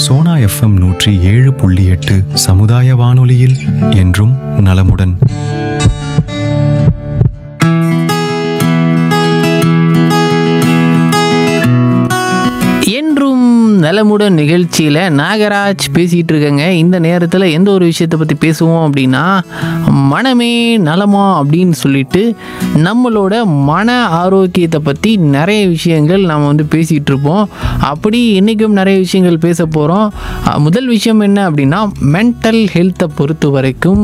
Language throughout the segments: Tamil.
சோனா எஃப்எம் நூற்றி ஏழு புள்ளி எட்டு சமுதாய வானொலியில் என்றும் நலமுடன் என்றும் நலமுடன் நிகழ்ச்சியில் நாகராஜ் பேசிகிட்டு இருக்கேங்க இந்த நேரத்தில் எந்த ஒரு விஷயத்தை பற்றி பேசுவோம் அப்படின்னா மனமே நலமா அப்படின்னு சொல்லிட்டு நம்மளோட மன ஆரோக்கியத்தை பற்றி நிறைய விஷயங்கள் நாம் வந்து பேசிகிட்டு இருப்போம் அப்படி இன்றைக்கும் நிறைய விஷயங்கள் பேச போகிறோம் முதல் விஷயம் என்ன அப்படின்னா மென்டல் ஹெல்த்தை பொறுத்த வரைக்கும்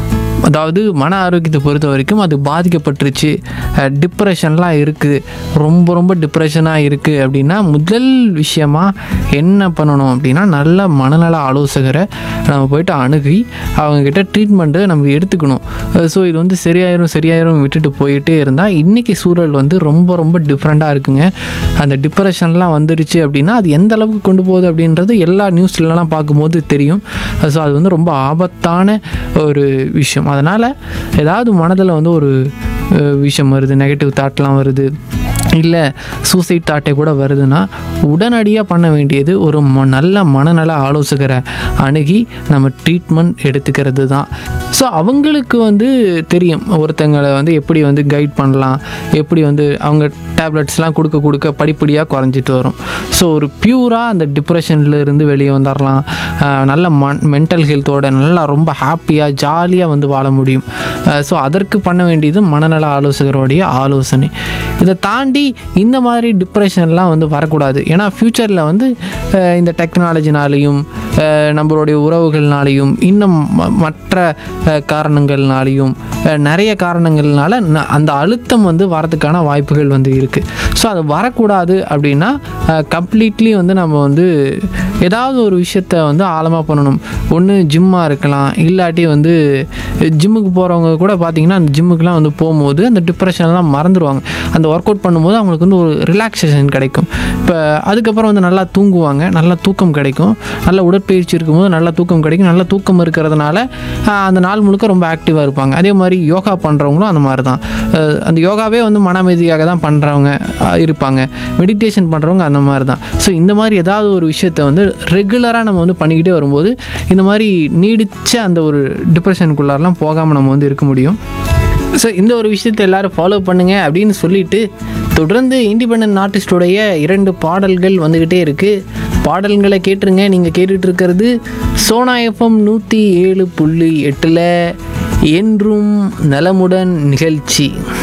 அதாவது மன ஆரோக்கியத்தை பொறுத்த வரைக்கும் அது பாதிக்கப்பட்டுருச்சு டிப்ரெஷன்லாம் இருக்குது ரொம்ப ரொம்ப டிப்ரெஷனாக இருக்குது அப்படின்னா முதல் விஷயமா என்ன பண்ணணும் அப்படின்னா நல்ல மனநல ஆலோசகரை நம்ம போயிட்டு அணுகி அவங்கக்கிட்ட ட்ரீட்மெண்ட்டு நம்ம எடுத்துக்கணும் ஸோ இது வந்து சரியாயிரும் சரியாயிரும் விட்டுட்டு போயிட்டே இருந்தால் இன்றைக்கி சூழல் வந்து ரொம்ப ரொம்ப டிஃப்ரெண்ட்டாக இருக்குங்க அந்த டிப்ரெஷன்லாம் வந்துருச்சு அப்படின்னா அது எந்த அளவுக்கு கொண்டு போகுது அப்படின்றது எல்லா நியூஸ்லலாம் பார்க்கும்போது தெரியும் ஸோ அது வந்து ரொம்ப ஆபத்தான ஒரு விஷயம் அதனால் ஏதாவது மனதில் வந்து ஒரு அஹ், விஷயம் வருது நெகட்டிவ் தாட்லாம் வருது இல்லை சூசைட் தாட்டே கூட வருதுன்னா உடனடியாக பண்ண வேண்டியது ஒரு ம நல்ல மனநல ஆலோசகரை அணுகி நம்ம ட்ரீட்மெண்ட் எடுத்துக்கிறது தான் ஸோ அவங்களுக்கு வந்து தெரியும் ஒருத்தங்களை வந்து எப்படி வந்து கைட் பண்ணலாம் எப்படி வந்து அவங்க டேப்லெட்ஸ்லாம் கொடுக்க கொடுக்க படிப்படியாக குறைஞ்சிட்டு வரும் ஸோ ஒரு பியூராக அந்த டிப்ரெஷன்ல இருந்து வெளியே வந்துடலாம் ஆஹ் நல்ல மன் மென்டல் ஹெல்த்தோட நல்லா ரொம்ப ஹாப்பியாக ஜாலியாக வந்து வாழ முடியும் ஸோ அதற்கு பண்ண வேண்டியது மனநல ஆலோசகருடைய ஆலோசனை இதை தாண்டி இந்த மாதிரி டிப்ரெஷன்லாம் வந்து வரக்கூடாது ஏன்னா ஃப்யூச்சரில் வந்து ஆஹ் இந்த டெக்னாலஜினாலையும் ஆஹ் நம்மளுடைய உறவுகள்னாலையும் இன்னும் ம- மற்ற ஆஹ் காரணங்கள்னாலையும் ஆஹ் நிறைய காரணங்கள்னால ந- அந்த அழுத்தம் வந்து வரதுக்கான வாய்ப்புகள் வந்து இருக்குது ஸோ அது வரக்கூடாது அப்படின்னா கம்ப்ளீட்லி வந்து நம்ம வந்து ஏதாவது ஒரு விஷயத்த வந்து ஆழமாக பண்ணணும் ஒன்று ஜிம்மாக இருக்கலாம் இல்லாட்டி வந்து ஜிம்முக்கு போகிறவங்க கூட பார்த்தீங்கன்னா அந்த ஜிம்முக்குலாம் வந்து போகும்போது அந்த டிப்ரெஷன்லாம் மறந்துடுவாங்க அந்த ஒர்க் அவுட் பண்ணும்போது அவங்களுக்கு வந்து ஒரு ரிலாக்ஸேஷன் கிடைக்கும் இப்போ அதுக்கப்புறம் வந்து நல்லா தூங்குவாங்க நல்லா தூக்கம் கிடைக்கும் நல்ல உடற்பயிற்சி இருக்கும்போது நல்லா தூக்கம் கிடைக்கும் நல்ல தூக்கம் இருக்கிறதுனால ஆஹ், அந்த நாள் முழுக்க ரொம்ப ஆக்டிவாக இருப்பாங்க அதே மாதிரி யோகா பண்ணுறவங்களும் அந்த மாதிரி தான் அஹ், அந்த யோகாவே வந்து மன அமைதியாக தான் பண்ணுறவங்க இருப்பாங்க மெடிடேஷன் பண்ணுறவங்க அந்த மாதிரி தான் ஸோ இந்த மாதிரி ஏதாவது ஒரு விஷயத்தை வந்து ரெகுலராக நம்ம வந்து பண்ணிக்கிட்டே வரும்போது இந்த மாதிரி நீடிச்ச அந்த ஒரு டிப்ரெஷனுக்குள்ளாரெலாம் போகாமல் நம்ம வந்து இருக்க முடியும் ஸோ இந்த ஒரு விஷயத்தை எல்லாரும் ஃபாலோ பண்ணுங்க அப்படின்னு சொல்லிட்டு தொடர்ந்து இண்டிபெண்ட் ஆர்டிஸ்டோடைய இரண்டு பாடல்கள் வந்துக்கிட்டே இருக்குது பாடல்களை கேட்டுருங்க நீங்கள் கேட்டுட்டு இருக்கிறது சோனா எஃப்எம் நூற்றி ஏழு புள்ளி எட்டில் என்றும் நலமுடன் நிகழ்ச்சி